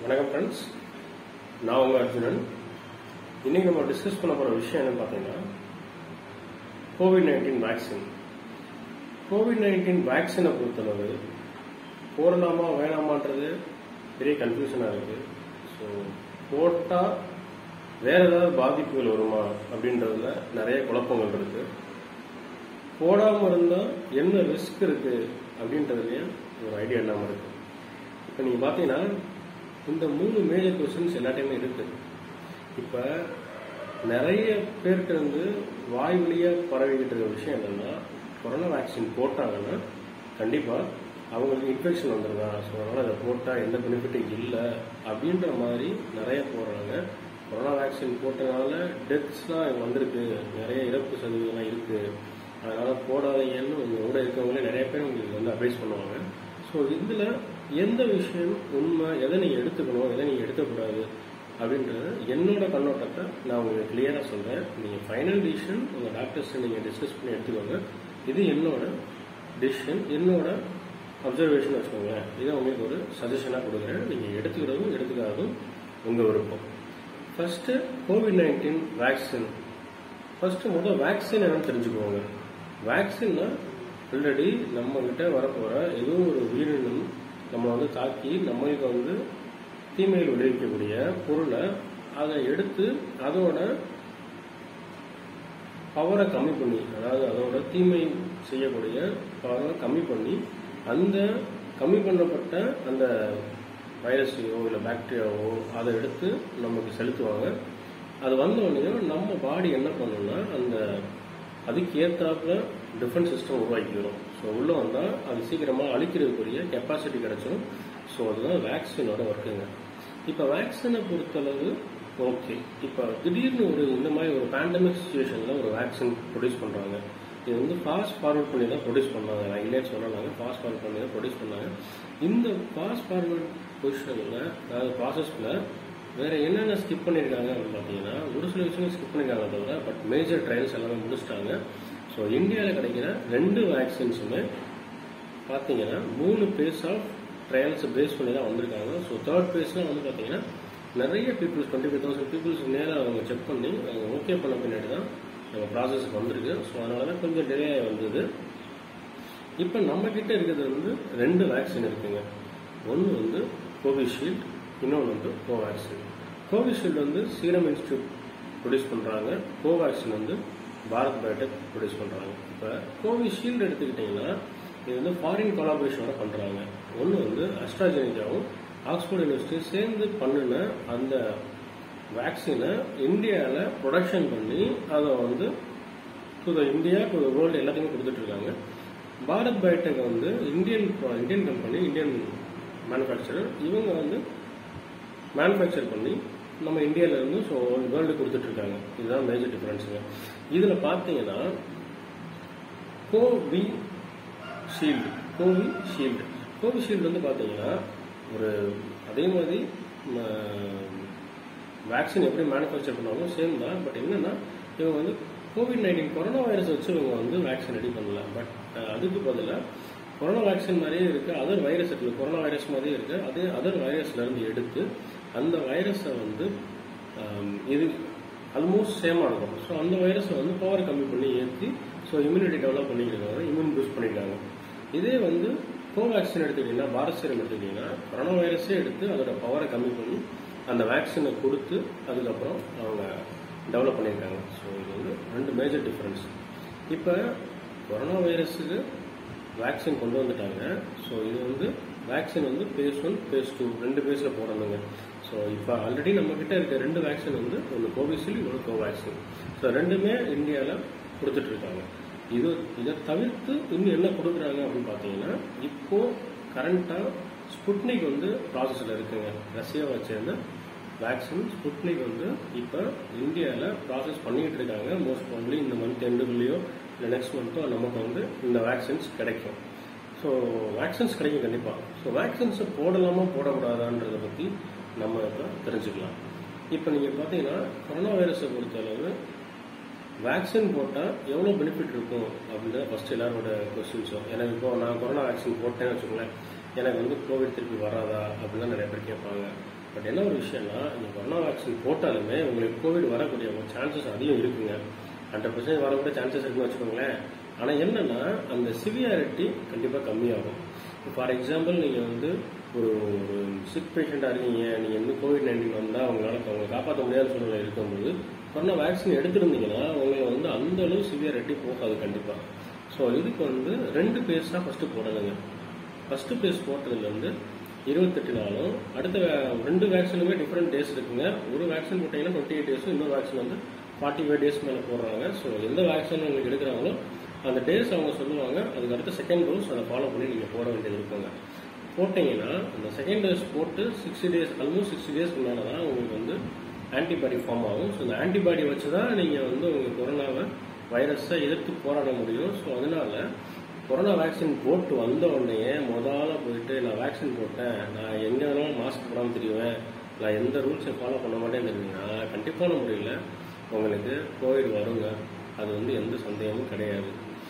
வணக்கம் ஃப்ரெண்ட்ஸ் நான் உங்கள் அர்ஜுனன் இன்னைக்கு நம்ம டிஸ்கஸ் பண்ண போகிற விஷயம் என்னன்னு பார்த்தீங்கன்னா Covid nineteen vaccine Covid nineteen வேக்சினை பொறுத்தளவு போடலாமா வேணாமான்றது பெரிய கன்ஃபியூஷனாக இருக்குது ஸோ போட்டால் வேற ஏதாவது பாதிப்புகள் வருமா அப்படின்றதுல நிறைய குழப்பங்கள் இருக்கு போடாமல் இருந்தால் என்ன ரிஸ்க் இருக்கு அப்படின்றதுலயும் ஒரு ஐடியா இல்லாமல் இருக்கு இப்போ நீங்கள் பார்த்தீங்கன்னா இந்த மூணு மேஜர் கொஸ்டின்ஸ் எல்லாத்தையுமே இருக்கு இப்போ நிறைய பேருக்கு வந்து வாய் வழியாக பரவிக்கிட்டு இருக்க விஷயம் என்னன்னா கொரோனா வேக்சின் போட்டாங்கன்னா கண்டிப்பாக அவங்களுக்கு இன்ஃபெக்ஷன் வந்துடுதா ஸோ அதனால் அதை போட்டால் எந்த பெனிஃபிட்டும் இல்லை அப்படின்ற மாதிரி நிறைய போடுறாங்க கொரோனா வேக்சின் போட்டனால டெத்ஸ்லாம் வந்திருக்கு நிறைய இறப்பு சதவீதம்லாம் இருக்கு அதனால போடாதீங்கன்னு உங்க கூட இருக்கவங்களே நிறைய பேர் உங்களுக்கு வந்து அட்வைஸ் பண்ணுவாங்க ஸோ இதில் எந்த விஷயம் உண்மை எதை நீங்கள் எடுத்துக்கணும் எதை நீங்கள் எடுக்கக்கூடாது அப்படின்றது என்னோட கண்ணோட்டத்தை நான் உங்களுக்கு கிளியராக சொல்கிறேன் நீங்கள் ஃபைனல் டிசிஷன் உங்கள் டாக்டர்ஸ் நீங்கள் டிஸ்கஸ் பண்ணி எடுத்துக்கோங்க இது என்னோட டிசிஷன் என்னோட அப்சர்வேஷன் வச்சுக்கோங்களேன் இதை உங்களுக்கு ஒரு சஜஷனாக கொடுக்குறேன் நீங்கள் எடுத்துக்கிறதும் எடுத்துக்காததும் உங்கள் விருப்பம் first Covid nineteen vaccine first முதல் வேக்சின் என்னன்னு தெரிஞ்சுக்கோங்க வேக்சின்னா ஆல்ரெடி நம்ம கிட்ட வரப்போற ஏதோ ஒரு உயிரினம் நம்ம வந்து தாக்கி நம்மளுக்கு வந்து தீமையில் விளைவிக்கக்கூடிய பொருளை அதை எடுத்து அதோட பவரை கம்மி பண்ணி அதாவது அதோட தீமை செய்யக்கூடிய பவரை கம்மி பண்ணி அந்த கம்மி பண்ணப்பட்ட அந்த வைரஸையோ இல்லை பாக்டீரியாவோ அதை எடுத்து நமக்கு செலுத்துவாங்க அது வந்த உடனே நம்ம பாடி என்ன பண்ணும்னா அந்த அதுக்கு ஏற்றாப்புல டிஃபென்ஸ் சிஸ்டம் உருவாக்கிடும் ஸோ உள்ளே வந்தால் அது சீக்கிரமாக அழிக்கிறதுக்குரிய கெப்பாசிட்டி கிடைச்சிடும் ஸோ அதுதான் வேக்சினோட ஒர்க்குங்க இப்போ வேக்சினை பொறுத்தளவு ஓகே இப்போ திடீர்னு ஒரு இந்த மாதிரி ஒரு பேண்டமிக் சுச்சுவேஷனில் ஒரு வேக்சின் ப்ரொடியூஸ் பண்ணுறாங்க இது வந்து ஃபாஸ்ட் ஃபார்வர்ட் பண்ணி தான் ப்ரொடியூஸ் பண்ணாங்க நான் இல்லைன்னு சொல்லலாங்க ஃபாஸ்ட் ஃபார்வர்ட் பண்ணி தான் ப்ரொடியூஸ் பண்ணாங்க இந்த ஃபாஸ்ட் ஃபார்வர்ட் பொசிஷனில் அதாவது ப்ராசஸில் வேற என்னென்ன ஸ்கிப் பண்ணியிருக்காங்க அப்படின்னு பார்த்தீங்கன்னா ஒரு சில விஷயங்கள் ஸ்கிப் பண்ணியிருக்காங்க தவிர பட் மேஜர் ட்ரையல்ஸ் எல்லாமே முடிச்சிட்டாங்க ஸோ இந்தியாவில் கிடைக்கிற ரெண்டு வேக்சின்ஸுமே பார்த்தீங்கன்னா மூணு பேஸ் ஆஃப் ட்ரையல்ஸ் பேஸ் பண்ணி தான் வந்திருக்காங்க ஸோ தேர்ட் பேஸ்லாம் வந்து பார்த்தீங்கன்னா நிறைய peoples twenty five thousand peoples நேராக அவங்க செக் பண்ணி அவங்க ஓகே பண்ண பின்னாடி தான் நம்ம ப்ராசஸ்க்கு வந்திருக்கு ஸோ அதனால தான் கொஞ்சம் டிலே ஆகி வந்தது இப்போ நம்ம கிட்ட இருக்கிறது வந்து ரெண்டு வேக்சின் இருக்குங்க ஒன்று வந்து கோவிஷீல்டு இன்னொன்று வந்து கோவேக்சின் கோவிஷீல்டு வந்து சீரம் இன்ஸ்டியூட் ப்ரொடியூஸ் பண்ணுறாங்க கோவேக்சின் வந்து பாரத் பயோடெக் ப்ரொடியூஸ் பண்ணுறாங்க இப்போ கோவிஷீல்டு எடுத்துக்கிட்டிங்கன்னா இது வந்து ஃபாரின் கொலாபரேஷனோட பண்ணுறாங்க ஒன்று வந்து அஸ்ட்ராஜெனிக்காவும் ஆக்ஸ்போர்ட் யூனிவர்சிட்டியும் சேர்ந்து பண்ணின அந்த வேக்சினை இந்தியாவில் ப்ரொடக்ஷன் பண்ணி அதை வந்து to the India to the world எல்லாத்தையுமே கொடுத்துட்டு இருக்காங்க பாரத் பயோடெக் வந்து Indian Indian company Indian manufacturer இவங்க வந்து மேனுஃபேக்சர் பண்ணி நம்ம இந்தியாவில இருந்து ஸோ வேர்ல்டு கொடுத்துட்டு இருக்காங்க இதுதான் மேஜர் டிஃபரன்ஸுங்க இதில் பார்த்தீங்கன்னா Covishield Covishield Covishield வந்து பார்த்தீங்கன்னா ஒரு அதே மாதிரி வேக்சின் எப்படி மேனுஃபேக்சர் பண்ணுவாங்க சேம் தான் பட் என்னன்னா இவங்க வந்து கோவிட் நைன்டீன் கொரோனா வைரஸ் வச்சு இவங்க வந்து வேக்சின் ரெடி பண்ணல பட் அதுக்கு பதிலாக கொரோனா வேக்சின் மாதிரியே இருக்கு அதர் வைரஸ் இருக்கு கொரோனா வைரஸ் மாதிரியே இருக்கு அதே அதர் வைரஸ்ல இருந்து எடுத்து அந்த வைரஸை வந்து இது ஆல்மோஸ்ட் சேமாக இருக்கும் ஸோ அந்த வைரஸை வந்து பவர் கம்மி பண்ணி ஏற்றி ஸோ இம்யூனிட்டி டெவலப் பண்ணியிருக்காங்க இம்யூன் பூஸ்ட் பண்ணியிருக்காங்க இதே வந்து கோவேக்சின் எடுத்துக்கிட்டிங்கன்னா பாரத் சீரம் எடுத்துக்கிட்டிங்கன்னா கொரோனா வைரஸே எடுத்து அதோட பவரை கம்மி பண்ணி அந்த வேக்சினை கொடுத்து அதுக்கப்புறம் அவங்க டெவலப் பண்ணியிருக்காங்க ஸோ இது வந்து ரெண்டு மேஜர் டிஃப்ரென்ஸ் இப்போ கொரோனா வைரஸுக்கு வேக்சின் கொண்டு வந்துட்டாங்க ஸோ இது வந்து வேக்சின் வந்து பேஸ் ஒன் பேஸ் டூ ரெண்டு பேஸில் போடணுங்க ஸோ இப்போ ஆல்ரெடி நம்ம கிட்ட இருக்க ரெண்டு வேக்சின் வந்து ஒன்று கோவிஷீல்டு இன்னொன்று கோவேக்சின் ஸோ ரெண்டுமே இந்தியாவில் கொடுத்துட்டு இருக்காங்க இது இதை தவிர்த்து இன்னும் என்ன கொடுக்குறாங்க அப்படின்னு பார்த்தீங்கன்னா இப்போ கரண்டாக ஸ்புட்னிக் வந்து ப்ராசஸில் இருக்குங்க ரஷ்யாவை சேர்ந்த வேக்சின் ஸ்புட்னிக் வந்து இப்போ இந்தியாவில் ப்ராசஸ் பண்ணிட்டு இருக்காங்க மோஸ்ட் ப்ராப்ளி இந்த மந்த் எண்டுக்குள்ளேயோ இல்லை நெக்ஸ்ட் மந்த்தோ நமக்கு வந்து இந்த வேக்சின்ஸ் கிடைக்கும் ஸோ வேக்சின்ஸ் கிடைக்கும் கண்டிப்பாக ஸோ வேக்சின்ஸை போடலாமா போடக்கூடாதான்றதை பற்றி நம்ம இப்போ தெரிஞ்சுக்கலாம் இப்போ நீங்கள் பார்த்தீங்கன்னா கொரோனா வைரஸை பொறுத்தளவு வேக்சின் போட்டால் எவ்வளோ பெனிஃபிட் இருக்கும் அப்படின்றத ஃபர்ஸ்ட் எல்லாரோட கொஸ்டின்ஸும் எனக்கு இப்போ நான் கொரோனா வேக்சின் போட்டேன்னு வச்சுக்கோங்களேன் எனக்கு வந்து கோவிட் திருப்பி வராதா அப்படிலாம் நிறைய பேர் கேட்பாங்க பட் என்ன ஒரு விஷயம்னா இந்த கொரோனா வேக்சின் போட்டாலுமே உங்களுக்கு கோவிட் வரக்கூடிய சான்சஸ் அதிகம் இருக்குங்க ஹண்ட்ரட் பர்சன்ட் வரக்கூடிய சான்சஸ் இருக்குன்னு வச்சுக்கோங்களேன் ஆனால் என்னன்னா அந்த சிவியாரிட்டி கண்டிப்பாக கம்மியாகும் ஃபார் எக்ஸாம்பிள் நீங்கள் வந்து ஒரு ஒரு சிக் பேஷண்ட்டாக இருக்கீங்க நீங்கள் வந்து கோவிட் நைன்டீன் வந்தால் அவங்களால அவங்க காப்பாற்ற முடியாத சூழ்நிலை இருக்கும்போது கொரோனா வேக்சின் எடுத்திருந்தீங்கன்னா உங்களை வந்து அந்த அளவு சிவியாரிட்டி போகாது கண்டிப்பாக ஸோ இதுக்கு வந்து ரெண்டு பேஸ் தான் ஃபஸ்ட்டு போடணுங்க ஃபஸ்ட்டு பேஸ் போட்டதுலேருந்து இருபத்தெட்டு நாளும் அடுத்த வே- ரெண்டு வேக்சினுமே டிஃப்ரெண்ட் டேஸ் இருக்குங்க ஒரு வேக்சின் போட்டீங்கன்னா டுவெண்ட்டி எயிட் டேஸும் இன்னொரு வேக்சின் வந்து ஃபார்ட்டி ஃபைவ் டேஸ் மேலே போடுறாங்க ஸோ எந்த வேக்சின் உங்களுக்கு எடுக்கிறாங்களோ அந்த டேஸ் அவங்க சொல்லுவாங்க அதுக்கு அடுத்த செகண்ட் டோஸ் அதை ஃபாலோ பண்ணி நீங்கள் போட வேண்டியது இருக்குங்க போட்டீங்கன்னா அந்த செகண்ட் டோஸ் போட்டு சிக்ஸ்டி டேஸ் ஆல்மோஸ்ட் சிக்ஸ்டி டேஸ்க்கு மேலே தான் உங்களுக்கு வந்து ஆன்டிபாடி ஃபார்ம் ஆகும் ஸோ இந்த ஆன்டிபாடி வச்சு தான் நீங்கள் வந்து உங்கள் கொரோனாவை வைரஸை எதிர்த்து போராட முடியும் ஸோ அதனால கொரோனா வேக்சின் போட்டு வந்த உடனே முதல்ல போயிட்டு நான் வேக்சின் போட்டேன் நான் எங்க வேணாலும் மாஸ்க் போடாமல் தெரியுவேன் நான் எந்த ரூல்ஸையும் ஃபாலோ பண்ண மாட்டேன்னு தெரியுங்கன்னா கண்டிப்பான முறையில் உங்களுக்கு கோவிட் வருங்க அது வந்து எந்த சந்தேகமும் கிடையாது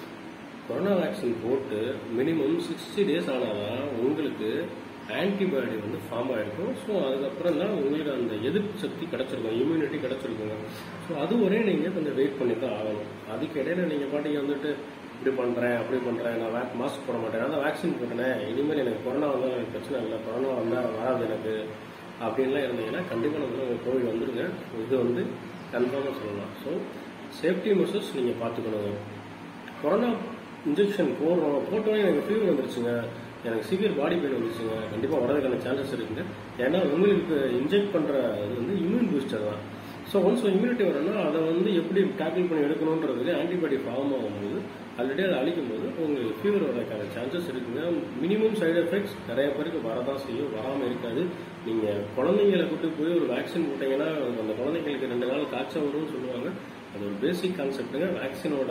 கொரோனா வேக்சின் போட்டு மினிமம் சிக்ஸ்டி டேஸ் ஆனாதான் உங்களுக்கு ஆன்டிபாடி வந்து ஃபார்ம் ஆயிருக்கும் ஸோ அதுக்கப்புறம் தான் உங்களுக்கு அந்த எதிர்ப்பு சக்தி கிடைச்சிருக்கும் இம்யூனிட்டி கிடைச்சிருக்குங்க ஸோ அது வரையும் நீங்கள் கொஞ்சம் வெயிட் பண்ணி தான் ஆகணும் அதுக்கு இடையில நீங்கள் பாட்டிங்க வந்துட்டு இப்படி பண்ணுறேன் அப்படி பண்ணுறேன் நான் வேக் மாஸ்க் போட மாட்டேன் நான் வேக்சின் போட்டேனே இனிமேல் எனக்கு கொரோனா வந்தால் எனக்கு பிரச்சனை இல்லை கொரோனா வந்தால் வராது எனக்கு அப்படின்லாம் இருந்தீங்கன்னா கண்டிப்பாக நம்ம உங்களுக்கு கோவிட் வந்துருங்க இது வந்து கன்ஃபார்மாக சொல்லலாம் ஸோ சேஃப்டி மெஷர்ஸ் நீங்கள் பார்த்துக்கணுங்க கொரோனா இன்ஜெக்ஷன் போடுறோம் போட்டோன்னே எனக்கு ஃபீவர் வந்துருச்சுங்க எனக்கு சிவியர் பாடி பெயின் வந்துருச்சுங்க கண்டிப்பாக வரதுக்கான சான்சஸ் இருக்குங்க ஏன்னா உங்களுக்கு இன்ஜெக்ட் பண்ணுற இது வந்து இம்யூன் பூஸ்டர் தான் ஸோ ஒன்ஸ் இம்யூனிட்டி வரணும்னா அதை வந்து எப்படி டேக்கிள் பண்ணி எடுக்கணுன்றதுக்கு ஆன்டிபாடி ஃபார்ம் ஆகும்போது ஆல்ரெடி அதை அழிக்கும் போது உங்களுக்கு ஃபீவர் வரதுக்கான சான்சஸ் இருக்குங்க மினிமம் சைடு எஃபெக்ட்ஸ் நிறைய பேருக்கு வரதான் செய்யும் வராமல் இருக்காது நீங்கள் குழந்தைங்களை கூட்டு போய் ஒரு வேக்சின் போட்டீங்கன்னா அந்த குழந்தைங்களுக்கு ரெண்டு நாள் காய்ச்சல் வரும்னு சொல்லுவாங்க அது ஒரு பேசிக் கான்செப்ட்டுங்க வேக்சினோட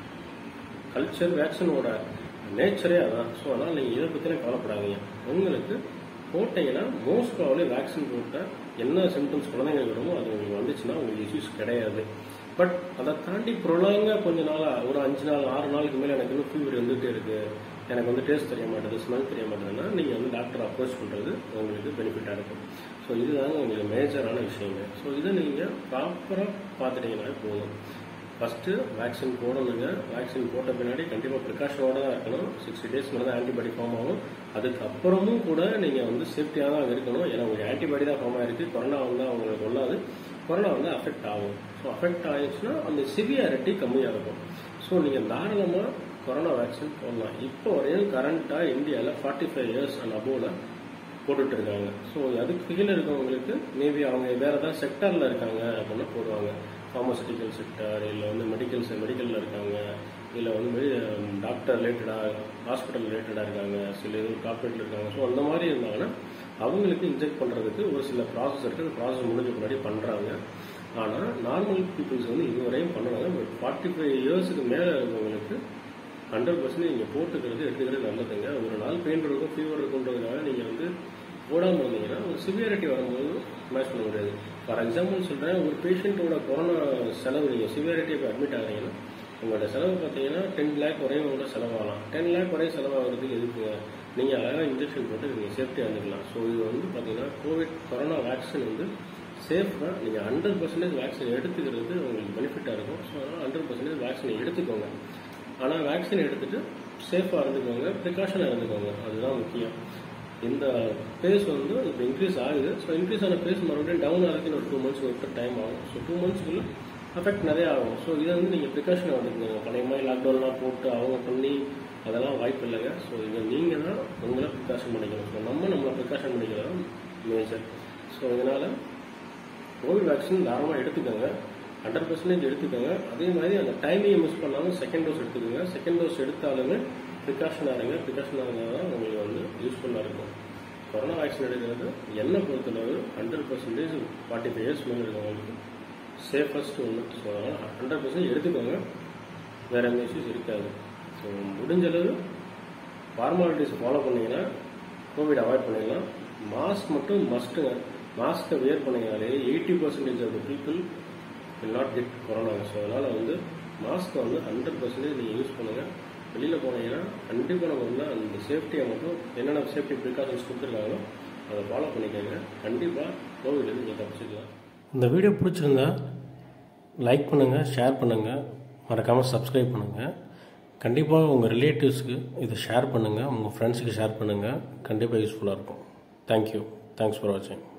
கல்ச்சர் வேக்சினோட நேச்சரே அதான் ஸோ அதனால் நீங்கள் இதை பற்றின கவலைப்படாதீங்க உங்களுக்கு போட்டீங்கன்னா மோஸ்ட் ப்ராப்ளி வேக்சின் போட்டால் என்ன சிம்டம்ஸ் குழந்தைங்களுக்கு வருமோ அது உங்களுக்கு வந்துச்சுன்னா உங்களுக்கு இஷ்யூஸ் கிடையாது பட் அதை தாண்டி ப்ரொலாங்காக கொஞ்ச நாளாக ஒரு அஞ்சு நாள் ஆறு நாளுக்கு மேலே எனக்கு இன்னும் ஃபீவர் வந்துகிட்டே இருக்கு எனக்கு வந்து டேஸ்ட் தெரிய மாட்டேது ஸ்மெல் தெரிய மாட்டேதுன்னா நீங்கள் வந்து டாக்டர் அப்ரோச் பண்ணுறது உங்களுக்கு பெனிஃபிட்டாக இருக்கும் ஸோ இதுதாங்க உங்களுக்கு மேஜரான விஷயங்க ஸோ இதை நீங்கள் ப்ராப்பராக பார்த்துட்டீங்கன்னா போதும் ஃபஸ்ட்டு வேக்சின் போடணுங்க வேக்சின் போட்ட பின்னாடி கண்டிப்பாக ப்ரிகாஷனோட தான் இருக்கணும் சிக்ஸ்டி டேஸ் மேலே தான் ஆன்டிபாடி ஃபார்ம் ஆகும் அதுக்கப்புறமும் கூட நீங்கள் வந்து சேஃப்டியாக தான் இருக்கணும் ஏன்னா உங்களுக்கு ஆன்டிபாடி தான் ஃபார்ம் ஆயிருக்கு கொரோனா வந்தால் உங்களுக்கு கொள்ளாது கொரோனா வந்து அஃபெக்ட் ஆகும் ஸோ அஃபெக்ட் ஆயிடுச்சுன்னா அந்த சிவியாரிட்டி கம்மியாக இருக்கும் ஸோ நீங்கள் தாராளமாக கொரோனா வேக்சின் போடலாம் இப்போ வரையும் கரண்ட்டாக இந்தியாவில் ஃபார்ட்டி ஃபைவ் இயர்ஸ் அண்ட் அபோவில் போட்டுட்டு இருக்காங்க ஸோ அதுக்கு கீழே இருக்கவங்களுக்கு மேபி அவங்க வேற ஏதாவது செக்டாரில் இருக்காங்க அப்படின்னா போடுவாங்க ஃபார்மசூட்டிக்கல் செக்டார் இல்லை வந்து மெடிக்கல்ஸ் மெடிக்கலில் இருக்காங்க இல்லை வந்து டாக்டர் ரிலேட்டடாக ஹாஸ்பிட்டல் ரிலேட்டடாக இருக்காங்க சில இது கார்பரேட்டில் இருக்காங்க ஸோ அந்த மாதிரி இருந்தாங்கன்னா அவங்களுக்கு இன்ஜெக்ட் பண்ணுறதுக்கு ஒரு சில ப்ராசஸ் இருக்குது அந்த ப்ராசஸ் முடிஞ்ச முன்னாடி பண்ணுறாங்க ஆனால் நார்மல் பீப்புள்ஸ் வந்து இதுவரையும் பண்ணுறாங்க பட் ஃபார்ட்டி ஃபைவ் இயர்ஸுக்கு மேலே இருக்கவங்களுக்கு ஹண்ட்ரட் பர்சன்ட் நீங்கள் போட்டுக்கிறது எடுத்துக்கிறது நல்லதுங்க ஒரு நாள் பெயின் இருக்கும் ஃபீவர் இருக்குன்றதுனால நீங்கள் வந்து போடாமல் இருந்தீங்கன்னா ஒரு சிவியாரிட்டி வரும்போது மேட்ச் பண்ண முடியாது ஃபார் எக்ஸாம்பிள் சொல்கிறேன் ஒரு பேஷண்ட்டோட கொரோனா செலவு நீங்கள் சிவியாரிட்டி இப்போ அட்மிட் ஆகிறீங்கன்னா உங்களோட செலவு பார்த்தீங்கன்னா டென் லேக் வரையும் கூட செலவாகலாம் டென் லேக் வரையும் செலவாகிறதுக்கு எதுக்குங்க நீங்கள் அழகாக இன்ஜெக்ஷன் போட்டு நீங்கள் சேஃப்டியாக இருந்துக்கலாம் ஸோ இது வந்து பார்த்தீங்கன்னா கோவிட் கொரோனா வேக்சின் வந்து சேஃப் தான் நீங்கள் ஹண்ட்ரட் பர்சன்டேஜ் வேக்சின் எடுத்துக்கிறது உங்களுக்கு பெனிஃபிட்டாக இருக்கும் ஸோ அதனால் ஹண்ட்ரட் பர்சன்டேஜ் வேக்சினை எடுத்துக்கோங்க ஆனால் வேக்சின் எடுத்துட்டு சேஃபாக இருந்துக்கோங்க ப்ரிகாஷனாக இருந்துக்கோங்க அதுதான் முக்கியம் இந்த பேஸ் வந்து இப்போ இன்க்ரீஸ் ஆகுது ஸோ இன்க்ரீஸ் ஆன பேஸ் மறுபடியும் டவுன் ஆகுதுன்னு ஒரு டூ மந்த்ஸ் விட்டு டைம் ஆகும் ஸோ டூ மந்த்ஸ்க்குள்ள அஃபெக்ட் நிறைய ஆகும் ஸோ இதை வந்து நீங்கள் ப்ரிகாஷனாக வந்துக்கோங்க பழைய மாதிரி லாக்டவுன்லாம் போட்டு அவங்க பண்ணி அதெல்லாம் வாய்ப்பு இல்லைங்க ஸோ இதை நீங்கள் தான் உங்களை ப்ரிகாஷன் பண்ணிக்கணும் ஸோ நம்ம நம்மளை ப்ரிகாஷன் பண்ணிக்கலாம் மேஜர் ஸோ இதனால் கோவிட் வேக்சின் தாராளமாக எடுத்துக்கோங்க ஹண்ட்ரட் பர்சன்டேஜ் எடுத்துக்கோங்க அதே மாதிரி அந்த டைமிங்கை மிஸ் பண்ணாமல் செகண்ட் டோஸ் எடுத்துக்கோங்க செகண்ட் டோஸ் எடுத்தாலுமே ப்ரிகாஷனாக இருங்க ப்ரிகாஷனாக இருந்தால் தான் உங்களுக்கு வந்து யூஸ்ஃபுல்லாக இருக்கும் கொரோனா வேக்சின் எடுக்கிறது என்னை பொறுத்தளவு hundred percentage forty five years மேலே இருக்கவங்களுக்கு சேஃபஸ்ட் ஒன்று ஸோ அதனால் ஹண்ட்ரட் பர்சன்டேஜ் எடுத்துக்கோங்க வேறு எந்த இஷ்யூஸ் இருக்காது ஸோ முடிஞ்ச அளவு ஃபார்மாலிட்டிஸ் ஃபாலோ பண்ணீங்கன்னா கோவிட் அவாய்ட் பண்ணிடலாம் மாஸ்க் மட்டும் மஸ்ட்டுங்க மாஸ்க்கை வியர் பண்ணீங்கனாலே eighty percentage of the people will not get corona so அதனால் வந்து மாஸ்க்கை வந்து ஹண்ட்ரட் பர்சன்டேஜ் நீங்கள் யூஸ் பண்ணுங்கள் வெளியில் போனீங்கன்னா கண்டிப்பாக நம்ம வந்து அந்த சேஃப்டியை மட்டும் என்னென்ன சேஃப்டி ப்ரிகாஷன்ஸ் கொடுத்துருக்காங்களோ அதை ஃபாலோ பண்ணிக்கோங்க கண்டிப்பாக கோவிட்லேருந்து நீங்கள் தப்பிச்சுக்கலாம் இந்த வீடியோ பிடிச்சிருந்தா லைக் பண்ணுங்கள் ஷேர் பண்ணுங்கள் மறக்காமல் சப்ஸ்கிரைப் பண்ணுங்கள் கண்டிப்பாக உங்கள் ரிலேட்டிவ்ஸ்க்கு இதை ஷேர் பண்ணுங்கள் உங்கள் ஃப்ரெண்ட்ஸுக்கு ஷேர் பண்ணுங்கள் கண்டிப்பாக யூஸ்ஃபுல்லாக இருக்கும் தேங்க்யூ தேங்க்ஸ் ஃபார் வாட்சிங்